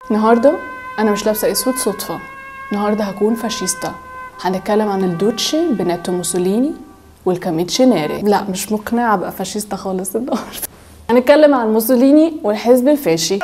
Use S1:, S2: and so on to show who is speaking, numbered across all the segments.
S1: النهارده انا مش لابسه اسود صدفه النهارده هكون فاشيستا هنتكلم عن الدوتشي بناتو موسوليني والكاميتشي ناري لا مش مقنعه ابقى فاشيستا خالص النهارده هنتكلم عن موسوليني والحزب الفاشي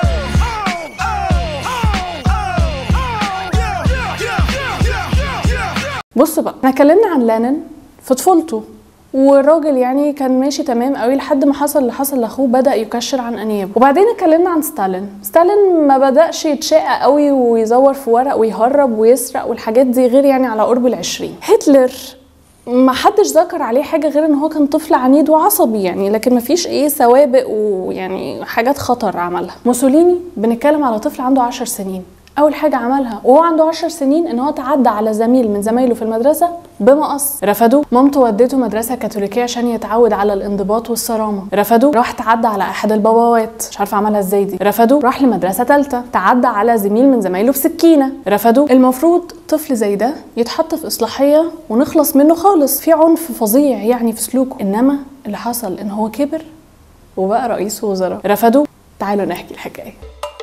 S1: بص بقى احنا اتكلمنا عن لانين في طفولته والراجل يعني كان ماشي تمام قوي لحد ما حصل اللي حصل لاخوه بدا يكشر عن انيابه وبعدين اتكلمنا عن ستالين ستالين ما بداش يتشقى قوي ويزور في ورق ويهرب ويسرق والحاجات دي غير يعني على قرب العشرين هتلر ما حدش ذكر عليه حاجه غير ان هو كان طفل عنيد وعصبي يعني لكن ما فيش ايه سوابق ويعني حاجات خطر عملها موسوليني بنتكلم على طفل عنده عشر سنين اول حاجه عملها وهو عنده عشر سنين ان هو تعدى على زميل من زمايله في المدرسه بمقص رفضوه مامته ودته مدرسه كاثوليكيه عشان يتعود على الانضباط والصرامه رفضوه راح تعدى على احد الباباوات مش عارفه عملها ازاي دي رفضوه راح لمدرسه ثالثه تعدى على زميل من زمايله بسكينه رفضوه المفروض طفل زي ده يتحط في اصلاحيه ونخلص منه خالص في عنف فظيع يعني في سلوكه انما اللي حصل ان هو كبر وبقى رئيس وزراء رفضوه تعالوا نحكي الحكايه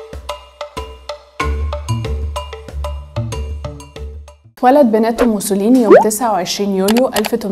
S1: اتولد بناتو موسوليني يوم 29 يوليو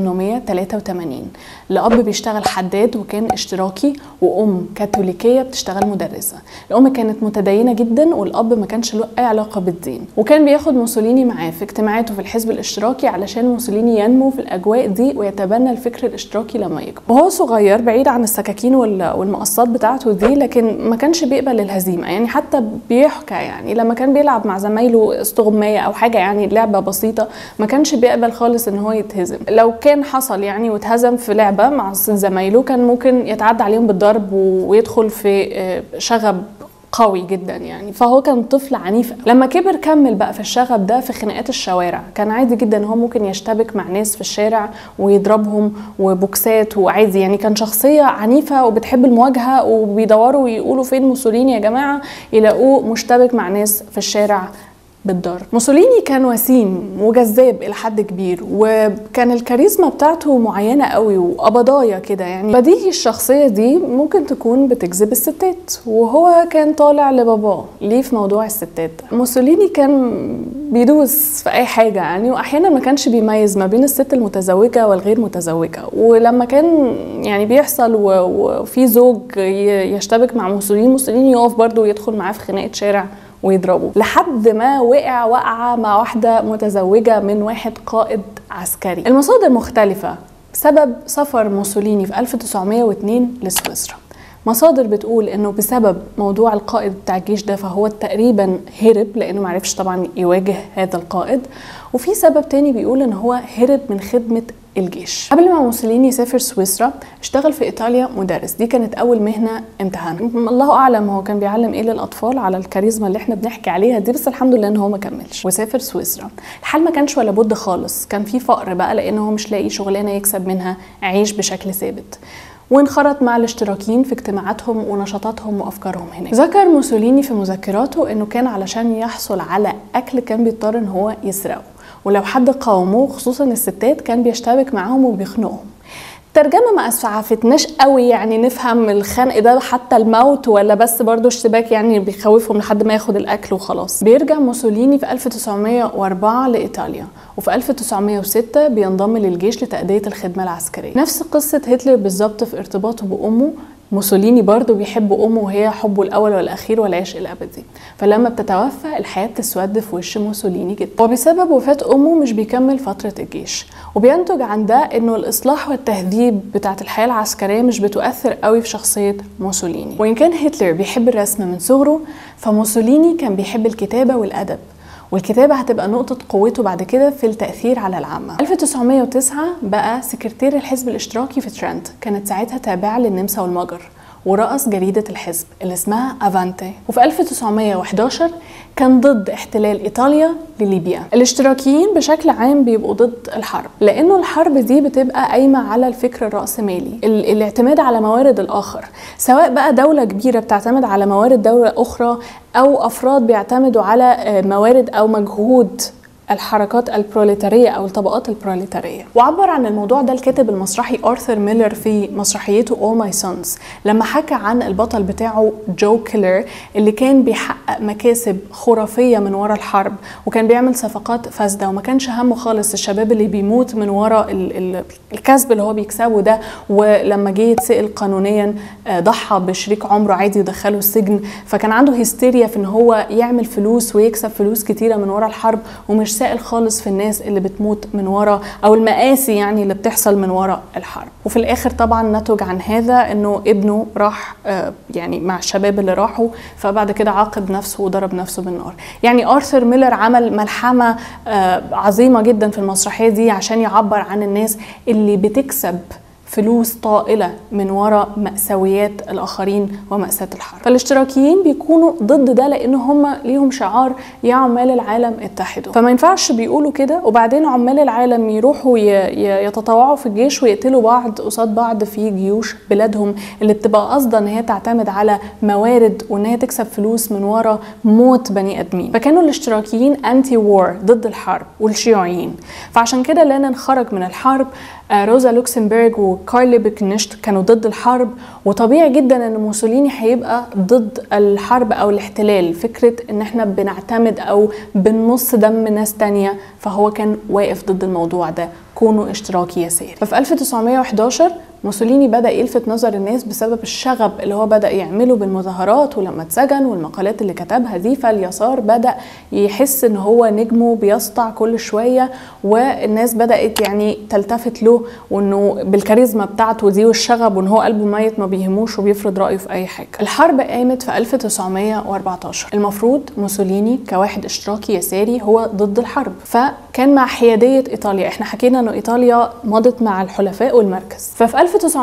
S1: 1883 لأب بيشتغل حداد وكان اشتراكي وأم كاثوليكية بتشتغل مدرسة الأم كانت متدينة جدا والأب ما كانش له أي علاقة بالدين وكان بياخد موسوليني معاه في اجتماعاته في الحزب الاشتراكي علشان موسوليني ينمو في الأجواء دي ويتبنى الفكر الاشتراكي لما يكبر وهو صغير بعيد عن السكاكين والمقصات بتاعته دي لكن ما كانش بيقبل الهزيمة يعني حتى بيحكى يعني لما كان بيلعب مع زمايله استغماية أو حاجة يعني لعبة بسيطه ما كانش بيقبل خالص ان هو يتهزم لو كان حصل يعني واتهزم في لعبه مع زمايله كان ممكن يتعدى عليهم بالضرب ويدخل في شغب قوي جدا يعني فهو كان طفل عنيف لما كبر كمل بقى في الشغب ده في خناقات الشوارع كان عادي جدا ان هو ممكن يشتبك مع ناس في الشارع ويضربهم وبوكسات وعادي يعني كان شخصيه عنيفه وبتحب المواجهه وبيدوروا ويقولوا فين موسوليني يا جماعه يلاقوه مشتبك مع ناس في الشارع بالضرب موسوليني كان وسيم وجذاب الى حد كبير وكان الكاريزما بتاعته معينه قوي وقبضايه كده يعني بديهي الشخصيه دي ممكن تكون بتجذب الستات وهو كان طالع لباباه ليه في موضوع الستات موسوليني كان بيدوس في اي حاجه يعني واحيانا ما كانش بيميز ما بين الست المتزوجه والغير متزوجه ولما كان يعني بيحصل وفي زوج يشتبك مع موسوليني موسوليني يقف برضه ويدخل معاه في خناقه شارع ويضربه لحد ما وقع وقعة مع واحدة متزوجة من واحد قائد عسكري المصادر مختلفة سبب سفر موسوليني في 1902 لسويسرا مصادر بتقول انه بسبب موضوع القائد بتاع الجيش ده فهو تقريبا هرب لانه معرفش طبعا يواجه هذا القائد وفي سبب تاني بيقول ان هو هرب من خدمة الجيش قبل ما موسوليني يسافر سويسرا اشتغل في ايطاليا مدرس دي كانت اول مهنه امتحان الله اعلم هو كان بيعلم ايه للاطفال على الكاريزما اللي احنا بنحكي عليها دي بس الحمد لله ان هو ما كملش وسافر سويسرا الحال ما كانش ولا بد خالص كان في فقر بقى لان هو مش لاقي شغلانه يكسب منها عيش بشكل ثابت وانخرط مع الاشتراكيين في اجتماعاتهم ونشاطاتهم وافكارهم هناك ذكر موسوليني في مذكراته انه كان علشان يحصل على اكل كان بيضطر ان هو يسرقه ولو حد قاوموه خصوصا الستات كان بيشتبك معاهم وبيخنقهم الترجمة ما اسعفتناش قوي يعني نفهم الخنق ده حتى الموت ولا بس برضو اشتباك يعني بيخوفهم لحد ما ياخد الاكل وخلاص بيرجع موسوليني في 1904 لايطاليا وفي 1906 بينضم للجيش لتأدية الخدمة العسكرية نفس قصة هتلر بالظبط في ارتباطه بأمه موسوليني برضه بيحب امه وهي حبه الاول والاخير والعشق الابدي فلما بتتوفى الحياه بتسود في وش موسوليني جدا وبسبب وفاه امه مش بيكمل فتره الجيش وبينتج عن ده انه الاصلاح والتهذيب بتاعه الحياه العسكريه مش بتؤثر قوي في شخصيه موسوليني وان كان هتلر بيحب الرسم من صغره فموسوليني كان بيحب الكتابه والادب والكتابة هتبقى نقطة قوته بعد كده في التأثير على العامة 1909 بقى سكرتير الحزب الاشتراكي في ترنت كانت ساعتها تابعة للنمسا والمجر ورأس جريدة الحزب اللي اسمها أفانتي وفي 1911 كان ضد احتلال إيطاليا لليبيا الاشتراكيين بشكل عام بيبقوا ضد الحرب لأنه الحرب دي بتبقى قايمة على الفكر الرأسمالي ال- الاعتماد على موارد الآخر سواء بقى دولة كبيرة بتعتمد على موارد دولة أخرى أو أفراد بيعتمدوا على آه، موارد أو مجهود الحركات البروليتارية أو الطبقات البروليتارية وعبر عن الموضوع ده الكاتب المسرحي آرثر ميلر في مسرحيته All My Sons لما حكى عن البطل بتاعه جو كيلر اللي كان بيحقق مكاسب خرافية من ورا الحرب وكان بيعمل صفقات فاسدة وما كانش همه خالص الشباب اللي بيموت من ورا ال ال الكسب اللي هو بيكسبه ده ولما جه يتسأل قانونيا ضحى بشريك عمره عادي يدخله السجن فكان عنده هيستيريا في ان هو يعمل فلوس ويكسب فلوس كتيرة من ورا الحرب ومش سائل خالص في الناس اللي بتموت من ورا او المآسي يعني اللي بتحصل من ورا الحرب وفي الاخر طبعا نتج عن هذا انه ابنه راح يعني مع الشباب اللي راحوا فبعد كده عاقب نفسه وضرب نفسه بالنار يعني ارثر ميلر عمل ملحمه عظيمه جدا في المسرحيه دي عشان يعبر عن الناس اللي بتكسب فلوس طائلة من وراء مأساويات الآخرين ومأساة الحرب فالاشتراكيين بيكونوا ضد ده لأن هم ليهم شعار يا عمال العالم اتحدوا فما ينفعش بيقولوا كده وبعدين عمال العالم يروحوا يتطوعوا في الجيش ويقتلوا بعض قصاد بعض في جيوش بلادهم اللي بتبقى قصدا ان هي تعتمد على موارد وان هي تكسب فلوس من وراء موت بني ادمين فكانوا الاشتراكيين انتي وور ضد الحرب والشيوعيين فعشان كده لينين خرج من الحرب روزا لوكسمبورغ وكارل بيكنشت كانوا ضد الحرب وطبيعي جدا ان موسوليني هيبقى ضد الحرب او الاحتلال فكره ان احنا بنعتمد او بنمص دم ناس تانية فهو كان واقف ضد الموضوع ده كونه اشتراكي يساري ففي 1911 موسوليني بدا يلفت نظر الناس بسبب الشغب اللي هو بدا يعمله بالمظاهرات ولما اتسجن والمقالات اللي كتبها دي فاليسار بدا يحس ان هو نجمه بيسطع كل شويه والناس بدات يعني تلتفت له وانه بالكاريزما بتاعته دي والشغب وان هو قلبه ميت ما بيهموش وبيفرض رايه في اي حاجه الحرب قامت في 1914 المفروض موسوليني كواحد اشتراكي يساري هو ضد الحرب فكان مع حياديه ايطاليا احنا حكينا انه ايطاليا مضت مع الحلفاء والمركز ففي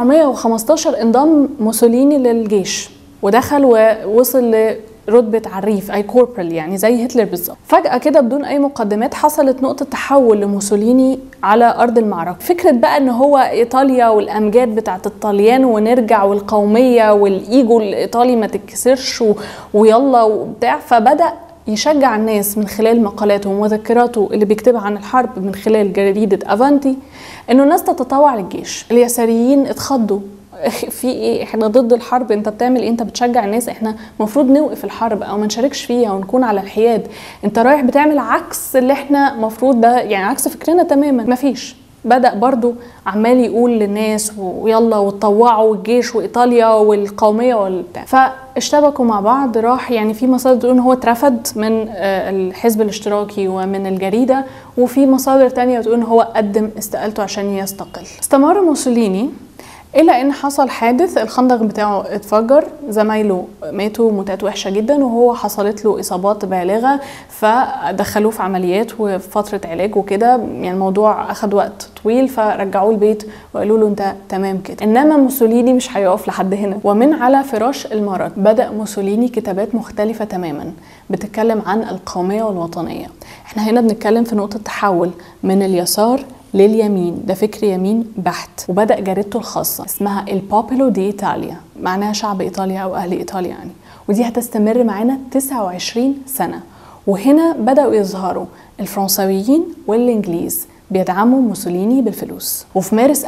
S1: 1915 انضم موسوليني للجيش ودخل ووصل رتبة عريف أي كوربرال يعني زي هتلر بالظبط فجأة كده بدون أي مقدمات حصلت نقطة تحول لموسوليني على أرض المعركة فكرة بقى إن هو إيطاليا والأمجاد بتاعت الطليان ونرجع والقومية والإيجو الإيطالي ما تتكسرش و... ويلا وبتاع فبدأ يشجع الناس من خلال مقالاته ومذكراته اللي بيكتبها عن الحرب من خلال جريدة أفانتي إنه الناس تتطوع للجيش اليساريين اتخضوا في ايه احنا ضد الحرب انت بتعمل ايه انت بتشجع الناس احنا المفروض نوقف الحرب او ما نشاركش فيها ونكون على الحياد انت رايح بتعمل عكس اللي احنا مفروض ده يعني عكس فكرنا تماما مفيش بدأ برضو عمال يقول للناس ويلا وتطوعوا والجيش وإيطاليا والقومية والبتاع فاشتبكوا مع بعض راح يعني في مصادر تقول ان هو اترفد من الحزب الاشتراكي ومن الجريدة وفي مصادر تانية بتقول ان هو قدم استقالته عشان يستقل استمر موسوليني الى ان حصل حادث الخندق بتاعه اتفجر زمايله ماتوا موتات وحشه جدا وهو حصلت له اصابات بالغه فدخلوه في عمليات وفي فتره علاج وكده يعني الموضوع اخد وقت طويل فرجعوه البيت وقالوا له انت تمام كده انما موسوليني مش هيقف لحد هنا ومن على فراش المرض بدا موسوليني كتابات مختلفه تماما بتتكلم عن القوميه والوطنيه احنا هنا بنتكلم في نقطه تحول من اليسار لليمين ده فكر يمين بحت وبدأ جريدته الخاصة اسمها البوبولو دي إيطاليا معناها شعب إيطاليا أو أهل إيطاليا يعني ودي هتستمر معانا 29 سنة وهنا بدأوا يظهروا الفرنساويين والإنجليز بيدعموا موسوليني بالفلوس وفي مارس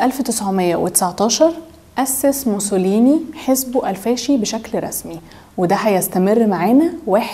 S1: 1919 أسس موسوليني حزبه الفاشي بشكل رسمي وده هيستمر معانا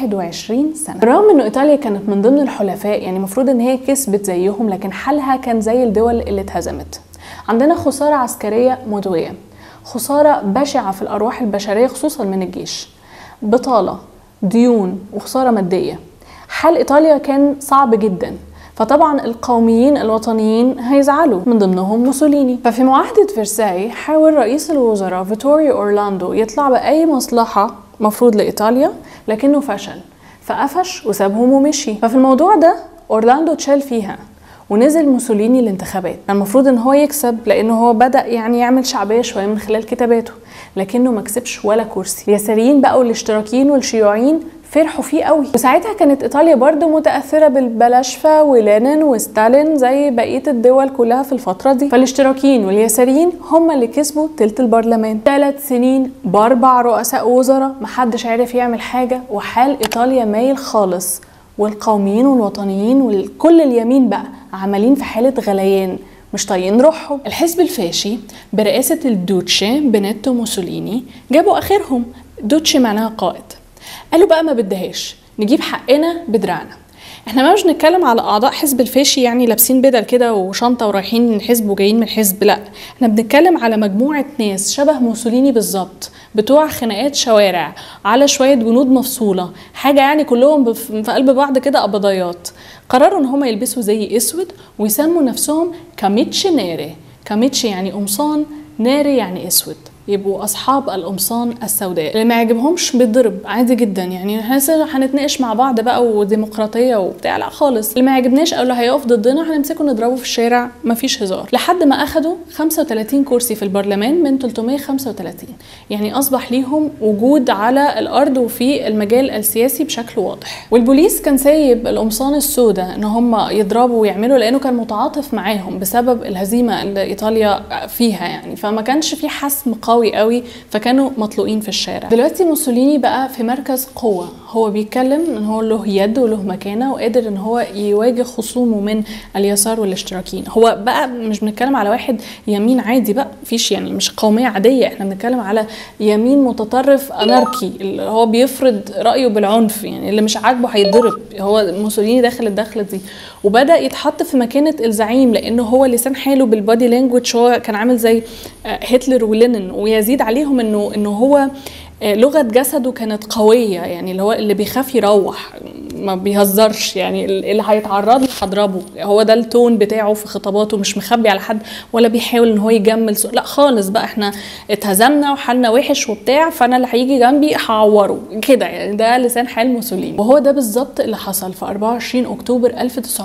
S1: 21 سنه بالرغم انه ايطاليا كانت من ضمن الحلفاء يعني المفروض ان هي كسبت زيهم لكن حالها كان زي الدول اللي اتهزمت عندنا خساره عسكريه مدويه خساره بشعه في الارواح البشريه خصوصا من الجيش بطاله ديون وخساره ماديه حال ايطاليا كان صعب جدا فطبعا القوميين الوطنيين هيزعلوا من ضمنهم موسوليني ففي معاهدة فرساي حاول رئيس الوزراء فيتوريو أورلاندو يطلع بأي مصلحة مفروض لإيطاليا لكنه فشل فقفش وسابهم ومشي ففي الموضوع ده أورلاندو اتشال فيها ونزل موسوليني الانتخابات المفروض ان هو يكسب لانه هو بدا يعني يعمل شعبيه شويه من خلال كتاباته لكنه ما كسبش ولا كرسي اليساريين بقى والاشتراكيين والشيوعيين فرحوا فيه قوي وساعتها كانت ايطاليا برضو متاثره بالبلاشفه ولينين وستالين زي بقيه الدول كلها في الفتره دي فالاشتراكيين واليساريين هم اللي كسبوا تلت البرلمان ثلاث سنين باربع رؤساء وزراء محدش عارف يعمل حاجه وحال ايطاليا مايل خالص والقوميين والوطنيين وكل اليمين بقى عمالين في حالة غليان مش طايقين روحهم الحزب الفاشي برئاسة الدوتشي بنيتو موسوليني جابوا آخرهم دوتشي معناها قائد قالوا بقى ما بدهاش نجيب حقنا بدراعنا احنا ما مش نتكلم على اعضاء حزب الفاشي يعني لابسين بدل كده وشنطه ورايحين من الحزب وجايين من الحزب لا احنا بنتكلم على مجموعه ناس شبه موسوليني بالظبط بتوع خناقات شوارع على شويه جنود مفصوله حاجه يعني كلهم في قلب بعض كده قبضيات قرروا ان هم يلبسوا زي اسود ويسموا نفسهم كاميتشي ناري كاميتشي يعني قمصان ناري يعني اسود يبقوا اصحاب القمصان السوداء اللي ما يعجبهمش بيتضرب عادي جدا يعني احنا هنتناقش مع بعض بقى وديمقراطيه وبتاع لا خالص اللي ما يعجبناش او اللي هيقف ضدنا هنمسكه نضربه في الشارع مفيش هزار لحد ما اخدوا 35 كرسي في البرلمان من 335 يعني اصبح ليهم وجود على الارض وفي المجال السياسي بشكل واضح والبوليس كان سايب القمصان السوداء ان هم يضربوا ويعملوا لانه كان متعاطف معاهم بسبب الهزيمه اللي ايطاليا فيها يعني فما كانش في حسم قوي قوي فكانوا مطلوقين في الشارع دلوقتي موسوليني بقى في مركز قوة هو بيتكلم ان هو له يد وله مكانة وقادر ان هو يواجه خصومه من اليسار والاشتراكيين هو بقى مش بنتكلم على واحد يمين عادي بقى فيش يعني مش قومية عادية احنا بنتكلم على يمين متطرف اناركي اللي هو بيفرض رأيه بالعنف يعني اللي مش عاجبه هيتضرب هو موسوليني داخل الدخلة دي وبدا يتحط في مكانه الزعيم لانه هو لسان حاله بالبادي لانجوج هو كان عامل زي هتلر ولينين ويزيد عليهم انه انه هو لغه جسده كانت قويه يعني اللي هو اللي بيخاف يروح ما بيهزرش يعني اللي هيتعرض له هضربه هو ده التون بتاعه في خطاباته مش مخبي على حد ولا بيحاول ان هو يجمل سوء. لا خالص بقى احنا اتهزمنا وحالنا وحش وبتاع فانا اللي هيجي جنبي هعوره كده يعني ده لسان حال موسوليني وهو ده بالظبط اللي حصل في 24 اكتوبر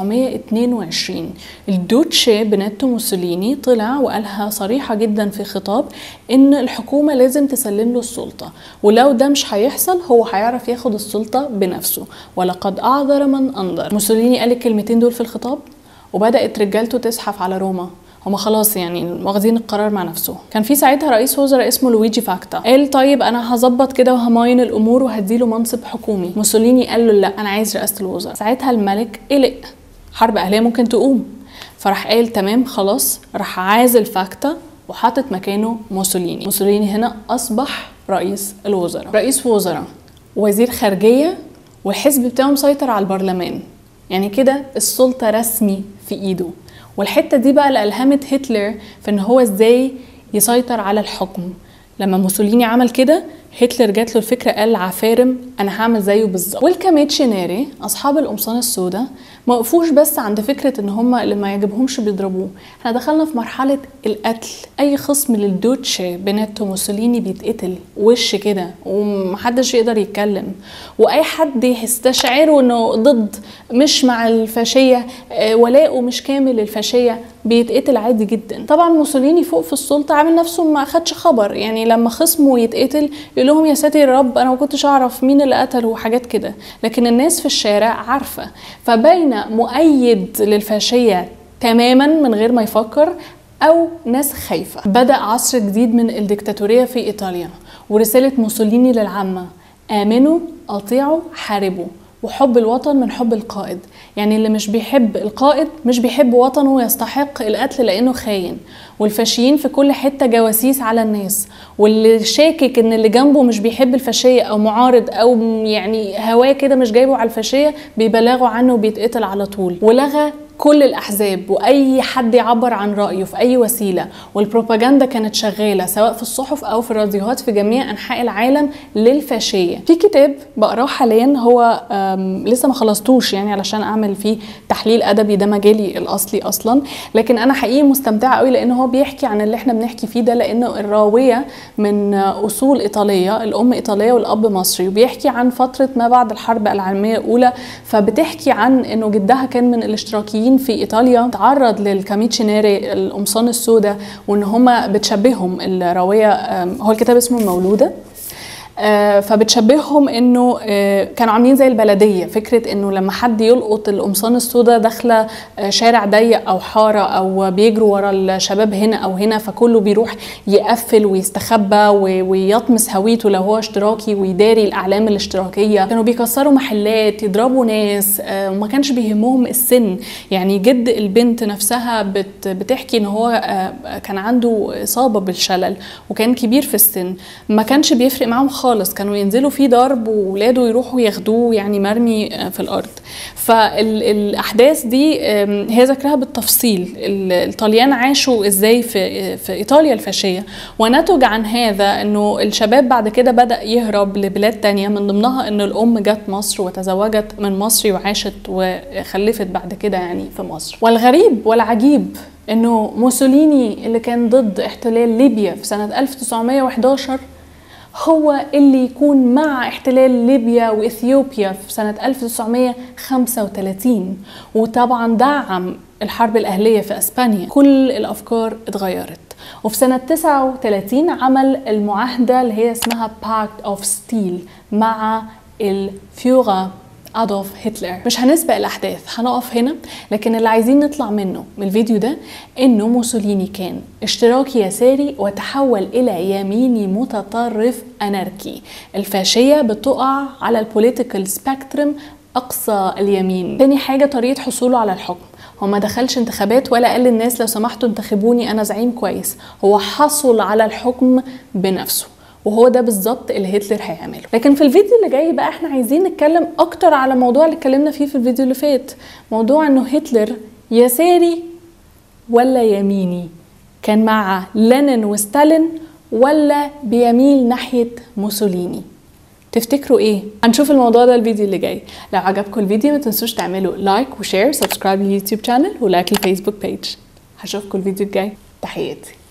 S1: 1922 الدوتشي بناتو موسوليني طلع وقالها صريحه جدا في خطاب ان الحكومه لازم تسلم له السلطه ولو ده مش هيحصل هو هيعرف ياخد السلطه بنفسه ولقد اعذر من انذر موسوليني قال الكلمتين دول في الخطاب وبدات رجالته تزحف على روما هما خلاص يعني واخدين القرار مع نفسه كان في ساعتها رئيس وزراء اسمه لويجي فاكتا قال طيب انا هظبط كده وهماين الامور وهديله منصب حكومي موسوليني قال له لا انا عايز رئاسه الوزراء ساعتها الملك قلق حرب اهليه ممكن تقوم فراح قال تمام خلاص راح عازل فاكتا وحاطط مكانه موسوليني موسوليني هنا اصبح رئيس الوزراء رئيس وزراء وزير خارجيه والحزب بتاعه مسيطر على البرلمان يعني كده السلطه رسمي في ايده والحته دي بقى اللي الهمت هتلر في ان هو ازاي يسيطر على الحكم لما موسوليني عمل كده هتلر جات له الفكره قال عفارم انا هعمل زيه بالظبط والكاميتشيناري اصحاب القمصان السوداء ما وقفوش بس عند فكره ان هم اللي ما يعجبهمش بيضربوه احنا دخلنا في مرحله القتل اي خصم للدوتشي بناتو موسوليني بيتقتل وش كده ومحدش يقدر يتكلم واي حد يستشعره انه ضد مش مع الفاشيه ولاؤه مش كامل للفاشيه بيتقتل عادي جدا طبعا موسوليني فوق في السلطه عامل نفسه ما خدش خبر يعني لما خصمه يتقتل يقول لهم يا ساتر يا رب انا ما كنتش اعرف مين اللي قتله وحاجات كده لكن الناس في الشارع عارفه فبين مؤيد للفاشيه تماما من غير ما يفكر او ناس خايفه بدا عصر جديد من الدكتاتوريه في ايطاليا ورساله موسوليني للعامه امنوا اطيعوا حاربوا وحب الوطن من حب القائد يعني اللي مش بيحب القائد مش بيحب وطنه يستحق القتل لانه خاين والفاشيين في كل حته جواسيس على الناس واللي شاكك ان اللي جنبه مش بيحب الفاشيه او معارض او يعني هواه كده مش جايبه على الفاشيه بيبلغوا عنه وبيتقتل على طول ولغى كل الاحزاب واي حد يعبر عن رايه في اي وسيله والبروباجندا كانت شغاله سواء في الصحف او في الراديوهات في جميع انحاء العالم للفاشيه في كتاب بقراه حاليا هو لسه ما خلصتوش يعني علشان اعمل فيه تحليل ادبي ده مجالي الاصلي اصلا لكن انا حقيقي مستمتعه قوي لان هو بيحكي عن اللي احنا بنحكي فيه ده لانه الراويه من اصول ايطاليه الام ايطاليه والاب مصري وبيحكي عن فتره ما بعد الحرب العالميه الاولى فبتحكي عن انه جدها كان من الاشتراكيين في ايطاليا تعرض للكاميتشيناري القمصان السوداء وان هم بتشبههم الراويه هو الكتاب اسمه المولوده آه، فبتشبههم انه آه، كانوا عاملين زي البلديه فكره انه لما حد يلقط القمصان السوداء داخله آه، شارع ضيق او حاره او بيجروا ورا الشباب هنا او هنا فكله بيروح يقفل ويستخبى و- ويطمس هويته لو هو اشتراكي ويداري الاعلام الاشتراكيه كانوا بيكسروا محلات يضربوا ناس آه، وما كانش بيهمهم السن يعني جد البنت نفسها بت بتحكي ان هو آه، كان عنده اصابه بالشلل وكان كبير في السن ما كانش بيفرق معاهم خالص كانوا ينزلوا فيه ضرب وولاده يروحوا ياخدوه يعني مرمي آه، في الارض فالاحداث دي آم، هي ذكرها بالتفصيل ال- الطليان عاشوا ازاي في في ايطاليا الفاشيه ونتج عن هذا انه الشباب بعد كده بدا يهرب لبلاد تانية من ضمنها ان الام جت مصر وتزوجت من مصري وعاشت وخلفت بعد كده يعني في مصر والغريب والعجيب انه موسوليني اللي كان ضد احتلال ليبيا في سنه 1911 هو اللي يكون مع احتلال ليبيا واثيوبيا في سنة 1935 وطبعا دعم الحرب الأهلية في أسبانيا كل الأفكار اتغيرت وفي سنة 39 عمل المعاهدة اللي هي اسمها باكت اوف ستيل مع الفيوغا أدولف هتلر مش هنسبق الأحداث هنقف هنا لكن اللي عايزين نطلع منه من الفيديو ده إنه موسوليني كان اشتراكي يساري وتحول إلى يميني متطرف أناركي الفاشية بتقع على البوليتيكال سبيكترم أقصى اليمين تاني حاجة طريقة حصوله على الحكم هو ما دخلش انتخابات ولا قال للناس لو سمحتوا انتخبوني أنا زعيم كويس هو حصل على الحكم بنفسه وهو ده بالظبط اللي هتلر هيعمله لكن في الفيديو اللي جاي بقى احنا عايزين نتكلم اكتر على موضوع اللي اتكلمنا فيه في الفيديو اللي فات موضوع انه هتلر يساري ولا يميني كان مع لينين وستالين ولا بيميل ناحية موسوليني تفتكروا ايه؟ هنشوف الموضوع ده الفيديو اللي جاي لو عجبكم الفيديو ما تنسوش تعملوا لايك وشير سبسكرايب لليوتيوب شانل ولايك الفيسبوك بيج هشوفكم الفيديو الجاي تحياتي